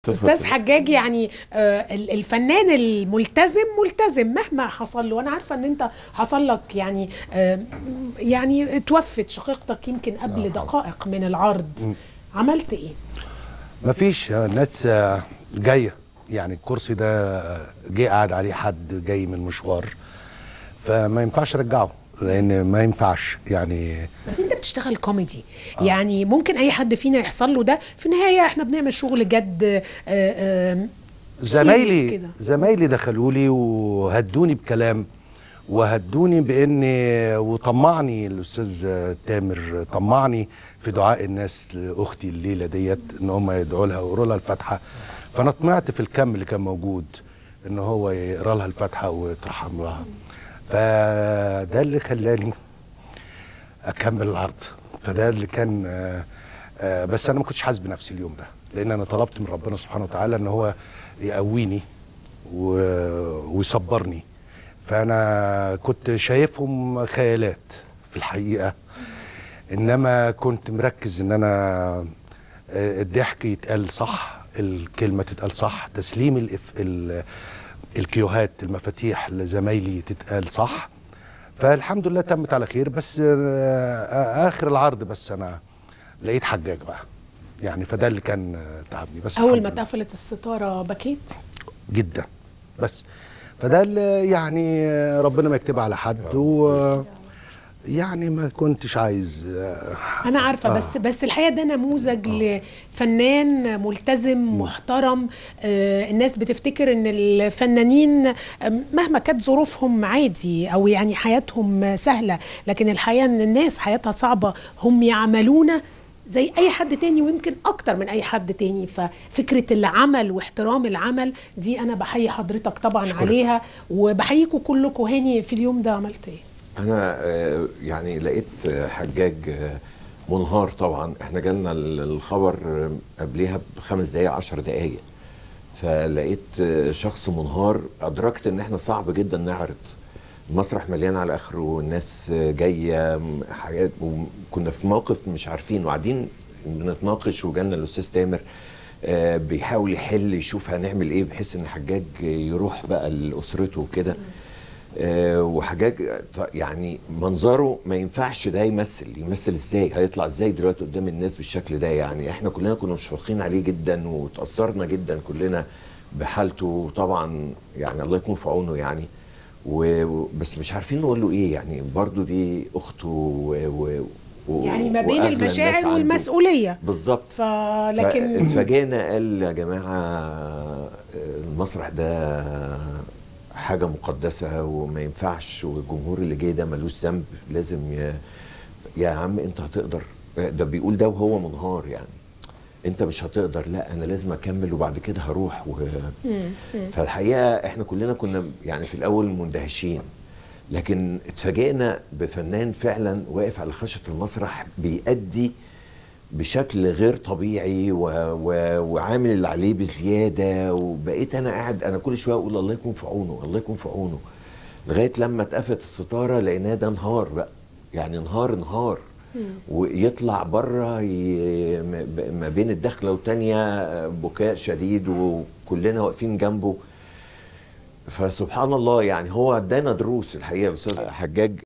استاذ حجاج يعني آه، ال- الفنان الملتزم ملتزم مهما حصل له وانا عارفه ان انت حصل لك يعني آه، يعني توفت شقيقتك يمكن قبل دقائق من العرض عملت ايه مفيش الناس آه، جايه يعني الكرسي ده آه، جه قاعد عليه حد جاي من مشوار فما ينفعش ارجعه لان ما ينفعش يعني بس انت بتشتغل كوميدي آه. يعني ممكن اي حد فينا يحصل له ده في النهايه احنا بنعمل شغل جد آه، آه، serious زمايلي كده. زمايلي دخلوا لي وهدوني بكلام وهدوني بان وطمعني الاستاذ تامر طمعني في دعاء الناس لاختي الليله ديت ان هم يدعوا لها ويقروا لها الفاتحه فانا طمعت في الكم اللي كان موجود ان هو يقرا لها الفاتحه ويترحم لها فده اللي خلاني اكمل العرض فده اللي كان آه، آه، بس انا ما كنتش حاسس بنفسي اليوم ده لان انا طلبت من ربنا سبحانه وتعالى ان هو يقويني و- ويصبرني فانا كنت شايفهم خيالات في الحقيقه انما كنت مركز ان انا آه، الضحك يتقال صح الكلمه تتقال صح تسليم الإف... ال... الكيوهات المفاتيح لزمايلي تتقال صح فالحمد لله تمت على خير بس آه، اخر العرض بس انا لقيت حجاج بقى يعني فده اللي كان آه، تعبني بس اول الحمد ما لله. اتقفلت الستاره بكيت جدا بس فده اللي يعني آه، ربنا ما يكتبها على حد و يعني ما كنتش عايز آه، انا عارفه آه. بس بس الحقيقه ده نموذج لفنان ملتزم محترم آه الناس بتفتكر ان الفنانين آه، مهما كانت ظروفهم عادي او يعني حياتهم سهله لكن الحقيقه ان الناس حياتها صعبه هم يعملون زي اي حد تاني ويمكن اكتر من اي حد تاني ففكره العمل واحترام العمل دي انا بحيي حضرتك طبعا أشكرك. عليها وبحييكم كلكم هاني في اليوم ده عملت ايه انا آه، يعني لقيت آه، حجاج آه، منهار طبعا احنا جالنا ال- الخبر آه، قبلها بخمس دقايق عشر دقايق فلقيت آه، شخص منهار ادركت ان احنا صعب جدا نعرض المسرح مليان على اخره والناس آه، جايه م- حاجات وكنا في موقف مش عارفين وقاعدين بنتناقش وجالنا الاستاذ تامر آه، بيحاول يحل يشوف هنعمل ايه بحيث ان حجاج يروح بقى لاسرته وكده آه، وحجاج ط- يعني منظره ما ينفعش ده يمثل يمثل ازاي هيطلع ازاي دلوقتي قدام الناس بالشكل ده يعني احنا كلنا كنا مشفقين عليه جدا وتأثرنا جدا كلنا بحالته طبعا يعني الله يكون في عونه يعني و- و- بس مش عارفين نقول له ايه يعني برضو دي اخته و و و يعني ما بين وأغلى الناس المشاعر عنده. والمسؤوليه بالظبط فلكن اتفاجئنا قال يا جماعه المسرح ده حاجه مقدسه وما ينفعش والجمهور اللي جاي ده ملوش ذنب لازم ي... يا عم انت هتقدر ده بيقول ده وهو منهار يعني انت مش هتقدر لا انا لازم اكمل وبعد كده هروح و... فالحقيقه احنا كلنا كنا يعني في الاول مندهشين لكن اتفاجئنا بفنان فعلا واقف على خشبه المسرح بيأدي بشكل غير طبيعي و... و... وعامل اللي عليه بزياده وبقيت انا قاعد انا كل شويه اقول الله يكون في عونه الله يكون في عونه لغايه لما اتقفت الستاره لقيناه ده انهار بقى يعني انهار انهار ويطلع بره ي... م- ما بين الدخله والتانيه بكاء شديد وكلنا واقفين جنبه فسبحان الله يعني هو ادانا دروس الحقيقه الاستاذ حجاج